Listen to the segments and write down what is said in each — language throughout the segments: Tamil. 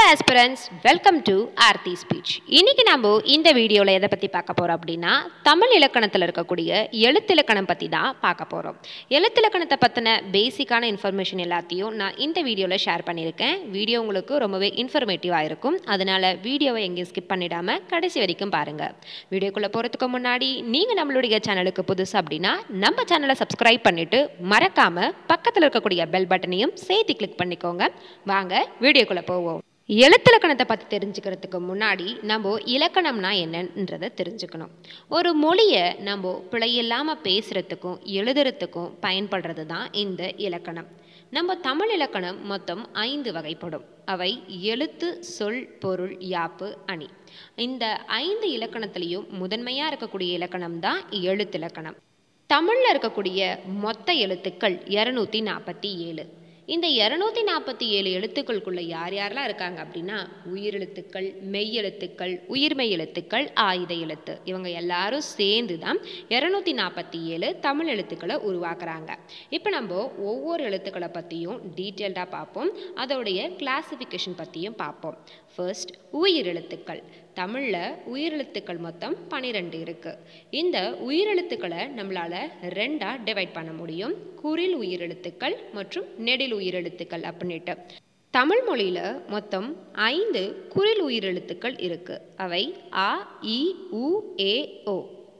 aspirants welcome to Aarthi speech இன்னைக்கு நம்ம இந்த வீடியோவில் எதை பற்றி பார்க்க போகிறோம் அப்படின்னா தமிழ் இலக்கணத்தில் இருக்கக்கூடிய எழுத்திலக்கணம் பற்றி தான் பார்க்க போகிறோம் எழுத்திலக்கணத்தை பற்றின பேசிக்கான இன்ஃபர்மேஷன் எல்லாத்தையும் நான் இந்த வீடியோவில் ஷேர் பண்ணியிருக்கேன் வீடியோ உங்களுக்கு ரொம்பவே இன்ஃபர்மேட்டிவாக இருக்கும் அதனால் வீடியோவை எங்கேயும் ஸ்கிப் பண்ணிடாமல் கடைசி வரைக்கும் பாருங்கள் வீடியோக்குள்ளே போகிறதுக்கு முன்னாடி நீங்கள் நம்மளுடைய சேனலுக்கு புதுசு அப்படின்னா நம்ம சேனலை சப்ஸ்கிரைப் பண்ணிவிட்டு மறக்காமல் பக்கத்தில் இருக்கக்கூடிய பெல் பட்டனையும் சேர்த்து கிளிக் பண்ணிக்கோங்க வாங்க வீடியோக்குள்ளே போவோம் எழுத்திலக்கணத்தை பற்றி தெரிஞ்சுக்கிறதுக்கு முன்னாடி நம்ம இலக்கணம்னா என்னன்றதை தெரிஞ்சுக்கணும் ஒரு மொழியை நம்ம பிழையில்லாமல் பேசுகிறதுக்கும் எழுதுறதுக்கும் பயன்படுறது தான் இந்த இலக்கணம் நம்ம தமிழ் இலக்கணம் மொத்தம் ஐந்து வகைப்படும் அவை எழுத்து சொல் பொருள் யாப்பு அணி இந்த ஐந்து இலக்கணத்திலையும் முதன்மையாக இருக்கக்கூடிய இலக்கணம் தான் எழுத்திலக்கணம் தமிழில் இருக்கக்கூடிய மொத்த எழுத்துக்கள் இரநூத்தி நாற்பத்தி ஏழு இந்த இரநூத்தி நாற்பத்தி ஏழு எழுத்துக்களுக்குள்ள யார் யாரெல்லாம் இருக்காங்க அப்படின்னா உயிரெழுத்துக்கள் மெய்யெழுத்துக்கள் உயிர்மெய் எழுத்துக்கள் ஆயுத எழுத்து இவங்க எல்லாரும் சேர்ந்து தான் இரநூத்தி நாற்பத்தி ஏழு தமிழ் எழுத்துக்களை உருவாக்குறாங்க இப்போ நம்ம ஒவ்வொரு எழுத்துக்களை பற்றியும் டீட்டெயில்டாக பார்ப்போம் அதோடைய கிளாசிஃபிகேஷன் பற்றியும் பார்ப்போம் ஃபர்ஸ்ட் உயிரெழுத்துக்கள் தமிழில் உயிரெழுத்துக்கள் மொத்தம் பன்னிரெண்டு இருக்குது இந்த உயிரெழுத்துக்களை நம்மளால் ரெண்டாக டிவைட் பண்ண முடியும் குரில் உயிரெழுத்துக்கள் மற்றும் நெடில் உயிரெழுத்துக்கள் அப்படின்ட்டு தமிழ் மொழியில் மொத்தம் ஐந்து குரில் உயிரெழுத்துக்கள் இருக்குது அவை ஆ இ உ ஏ ஓ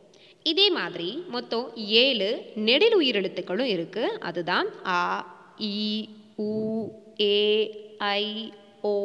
இதே மாதிரி மொத்தம் ஏழு நெடில் உயிரெழுத்துக்களும் இருக்குது அதுதான் ஆ இ உ ஏ ஐ ஓ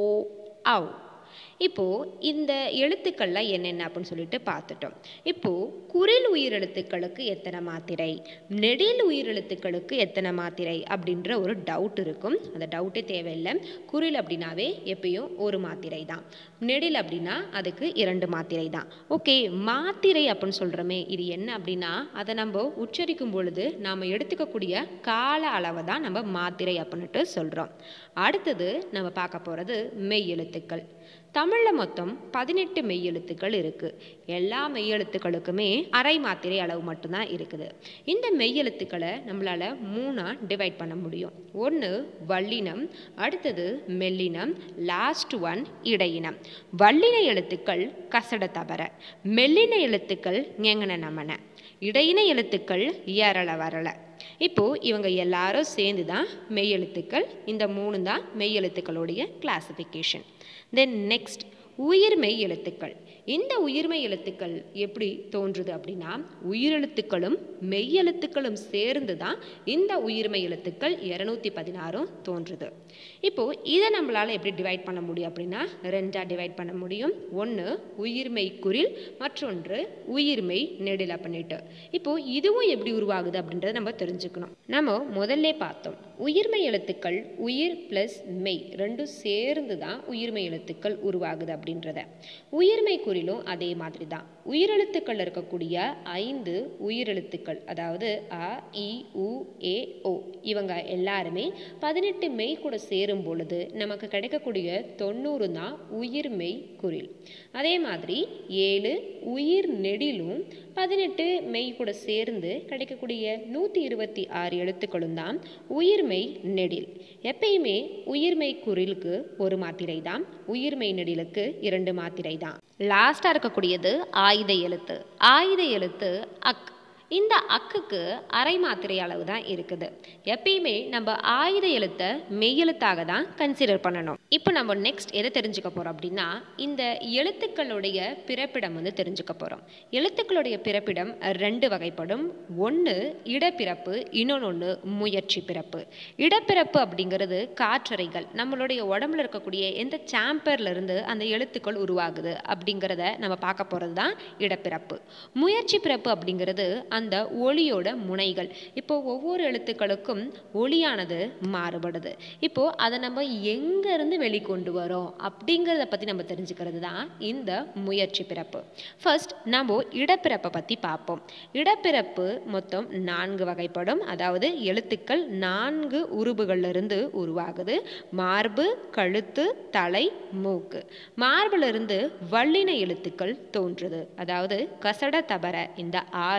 ஔ இப்போது இந்த எழுத்துக்கள்லாம் என்னென்ன அப்படின்னு சொல்லிட்டு பார்த்துட்டோம் இப்போது குரில் உயிரெழுத்துக்களுக்கு எத்தனை மாத்திரை நெடில் உயிரெழுத்துக்களுக்கு எத்தனை மாத்திரை அப்படின்ற ஒரு டவுட் இருக்கும் அந்த டவுட்டே தேவையில்லை குரில் அப்படின்னாவே எப்பயும் ஒரு மாத்திரை தான் நெடில் அப்படின்னா அதுக்கு இரண்டு மாத்திரை தான் ஓகே மாத்திரை அப்படின்னு சொல்கிறோமே இது என்ன அப்படின்னா அதை நம்ம உச்சரிக்கும் பொழுது நாம் எடுத்துக்கக்கூடிய கால அளவை தான் நம்ம மாத்திரை அப்படின்ட்டு சொல்கிறோம் அடுத்தது நம்ம பார்க்க போகிறது மெய் எழுத்துக்கள் தமிழில் மொத்தம் பதினெட்டு மெய்யெழுத்துக்கள் இருக்குது எல்லா மெய்யெழுத்துக்களுக்குமே அரை மாத்திரை அளவு மட்டும்தான் இருக்குது இந்த மெய்யெழுத்துக்களை நம்மளால் மூணாக டிவைட் பண்ண முடியும் ஒன்று வல்லினம் அடுத்தது மெல்லினம் லாஸ்ட் ஒன் இடையினம் வல்லின எழுத்துக்கள் கசட தவற மெல்லின எழுத்துக்கள் ஞெங்கன நமன இடையின எழுத்துக்கள் ஏரள வரல இப்போது இவங்க எல்லாரும் சேர்ந்து தான் மெய்யெழுத்துக்கள் இந்த மூணு தான் மெய்யெழுத்துக்களுடைய கிளாசிஃபிகேஷன் தென் நெக்ஸ்ட் உயிர்மெய் எழுத்துக்கள் இந்த உயிர்மெய் எழுத்துக்கள் எப்படி தோன்றுது அப்படின்னா உயிரெழுத்துக்களும் மெய்யெழுத்துக்களும் சேர்ந்து தான் இந்த உயிர்மெய் எழுத்துக்கள் இரநூத்தி பதினாறும் தோன்றுது இப்போது இதை நம்மளால் எப்படி டிவைட் பண்ண முடியும் அப்படின்னா ரெண்டாக டிவைட் பண்ண முடியும் ஒன்று உயிர்மெய் குரில் மற்றொன்று உயிர்மெய் நெடில் பண்ணிட்டு இப்போது இதுவும் எப்படி உருவாகுது அப்படின்றத நம்ம தெரிஞ்சுக்கணும் நம்ம முதல்ல பார்த்தோம் உயிர்மெய் எழுத்துக்கள் உயிர் ப்ளஸ் மெய் ரெண்டும் சேர்ந்து தான் உயிர்மெய் எழுத்துக்கள் உருவாகுது அப்படின்றத உயிர்மெய் குறிலும் அதே மாதிரி தான் உயிரெழுத்துக்கள் இருக்கக்கூடிய ஐந்து உயிரெழுத்துக்கள் அதாவது அ இ உ ஏ ஓ இவங்க எல்லாருமே பதினெட்டு மெய் கூட சேரும் பொழுது நமக்கு கிடைக்கக்கூடிய தொண்ணூறு தான் உயிர்மெய் குரில் அதே மாதிரி ஏழு உயிர் நெடிலும் பதினெட்டு மெய் கூட சேர்ந்து கிடைக்கக்கூடிய நூற்றி இருபத்தி ஆறு எழுத்துக்களும் தான் உயிர்மெய் நெடில் எப்பயுமே உயிர்மெய் குரிலுக்கு ஒரு மாத்திரை தான் உயிர்மெய் நெடிலுக்கு இரண்டு மாத்திரை தான் லாஸ்ட்டாக இருக்கக்கூடியது ஆயுத எழுத்து ஆயுத எழுத்து அக் இந்த அக்குக்கு அரை மாத்திரை அளவு தான் இருக்குது எப்பயுமே நம்ம ஆயுத எழுத்தை மெய்யெழுத்தாக தான் கன்சிடர் பண்ணணும் இப்போ நம்ம நெக்ஸ்ட் எதை தெரிஞ்சுக்க போகிறோம் அப்படின்னா இந்த எழுத்துக்களுடைய பிறப்பிடம் வந்து தெரிஞ்சுக்க போகிறோம் எழுத்துக்களுடைய பிறப்பிடம் ரெண்டு வகைப்படும் ஒன்று இடப்பிறப்பு இன்னொன்று முயற்சி பிறப்பு இடப்பிறப்பு அப்படிங்கிறது காற்றறைகள் நம்மளுடைய உடம்புல இருக்கக்கூடிய எந்த சாம்பர்ல இருந்து அந்த எழுத்துக்கள் உருவாகுது அப்படிங்கிறத நம்ம பார்க்க போகிறது தான் இடப்பிறப்பு முயற்சி பிறப்பு அப்படிங்கிறது அந்த ஒளியோட முனைகள் இப்போ ஒவ்வொரு எழுத்துக்களுக்கும் ஒளியானது மாறுபடுது இப்போ அதை நம்ம எங்கேருந்து வெளிக்கொண்டு வரோம் அப்படிங்கிறத பற்றி நம்ம தெரிஞ்சுக்கிறது தான் இந்த முயற்சி பிறப்பு ஃபர்ஸ்ட் நம்ம இடப்பிறப்பை பற்றி பார்ப்போம் இடப்பிறப்பு மொத்தம் நான்கு வகைப்படும் அதாவது எழுத்துக்கள் நான்கு உருபுகளிலிருந்து உருவாகுது மார்பு கழுத்து தலை மூக்கு மார்பிலிருந்து வல்லின எழுத்துக்கள் தோன்றுது அதாவது கசட தபர இந்த ஆறும் மார்பு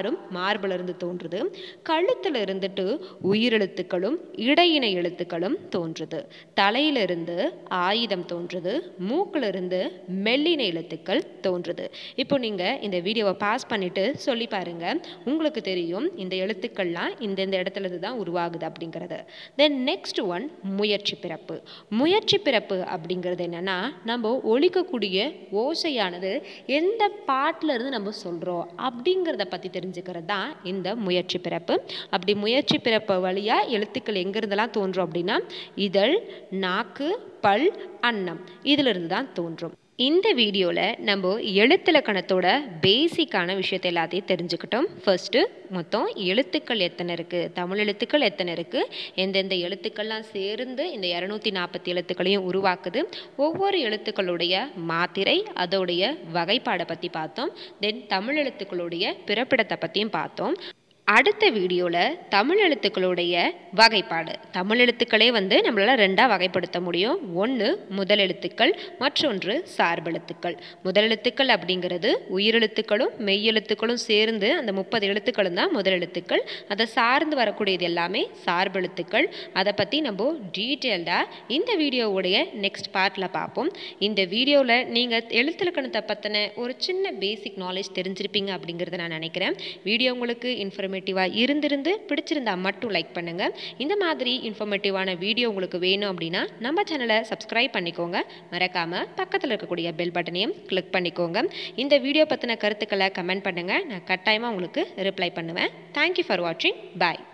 மார்பில் இருந்து தோன்றுது கழுத்தில் இருந்துட்டு உயிரெழுத்துக்களும் இடையின எழுத்துக்களும் தோன்றுது தலையிலிருந்து ஆயுதம் தோன்றுது மூக்கில் இருந்து மெல்லின எழுத்துக்கள் தோன்றுது இப்போ நீங்கள் இந்த வீடியோவை பாஸ் பண்ணிட்டு சொல்லி பாருங்க உங்களுக்கு தெரியும் இந்த எழுத்துக்கள்லாம் இந்தந்த இடத்துல இருந்து தான் உருவாகுது அப்படிங்கிறது தென் நெக்ஸ்ட் ஒன் முயற்சி பிறப்பு முயற்சி பிறப்பு அப்படிங்கிறது என்னன்னா நம்ம ஒழிக்கக்கூடிய ஓசையானது எந்த பாட்டில் இருந்து நம்ம சொல்கிறோம் அப்படிங்கிறத பற்றி தெரிஞ்சுக்கிறது தான் இந்த முயற்சி பிறப்பு அப்படி முயற்சி பிறப்பு வழியாக எழுத்துக்கள் எங்கேருந்தெல்லாம் தோன்றும் அப்படின்னா இதழ் நாக்கு பல் அன்னம் இதிலிருந்து தான் தோன்றும் இந்த வீடியோவில் நம்ம எழுத்திலக்கணத்தோட பேசிக்கான விஷயத்தை எல்லாத்தையும் தெரிஞ்சுக்கிட்டோம் ஃபர்ஸ்ட்டு மொத்தம் எழுத்துக்கள் எத்தனை இருக்குது தமிழ் எழுத்துக்கள் எத்தனை இருக்குது எந்தெந்த எழுத்துக்கள்லாம் சேர்ந்து இந்த இரநூத்தி நாற்பத்தி எழுத்துக்களையும் உருவாக்குது ஒவ்வொரு எழுத்துக்களுடைய மாத்திரை அதோடைய வகைப்பாடை பற்றி பார்த்தோம் தென் தமிழ் எழுத்துக்களுடைய பிறப்பிடத்தை பற்றியும் பார்த்தோம் அடுத்த வீடியோவில் தமிழ் எழுத்துக்களுடைய வகைப்பாடு தமிழ் எழுத்துக்களே வந்து நம்மளால் ரெண்டாக வகைப்படுத்த முடியும் ஒன்று முதல் எழுத்துக்கள் மற்றொன்று சார்பெழுத்துக்கள் முதல் எழுத்துக்கள் அப்படிங்கிறது உயிரெழுத்துக்களும் மெய்யெழுத்துக்களும் சேர்ந்து அந்த முப்பது எழுத்துக்களும் தான் முதல் எழுத்துக்கள் அதை சார்ந்து வரக்கூடியது எல்லாமே சார்பெழுத்துக்கள் அதை பற்றி நம்ம டீட்டெயில்டாக இந்த வீடியோவுடைய நெக்ஸ்ட் பார்ட்டில் பார்ப்போம் இந்த வீடியோவில் நீங்கள் எழுத்திலக்கணத்தை பற்றின ஒரு சின்ன பேசிக் நாலேஜ் தெரிஞ்சிருப்பீங்க அப்படிங்கிறத நான் நினைக்கிறேன் வீடியோ உங்களுக்கு இன்ஃபர்மேட்டிவாக இருந்திருந்து பிடிச்சிருந்தா மட்டும் லைக் பண்ணுங்கள் இந்த மாதிரி இன்ஃபர்மேட்டிவான வீடியோ உங்களுக்கு வேணும் அப்படின்னா நம்ம சேனலை சப்ஸ்கிரைப் பண்ணிக்கோங்க மறக்காமல் பக்கத்தில் இருக்கக்கூடிய பெல் பட்டனையும் கிளிக் பண்ணிக்கோங்க இந்த வீடியோ பற்றின கருத்துக்களை கமெண்ட் பண்ணுங்கள் நான் கட்டாயமாக உங்களுக்கு ரிப்ளை பண்ணுவேன் தேங்க்யூ ஃபார் வாட்சிங் பாய்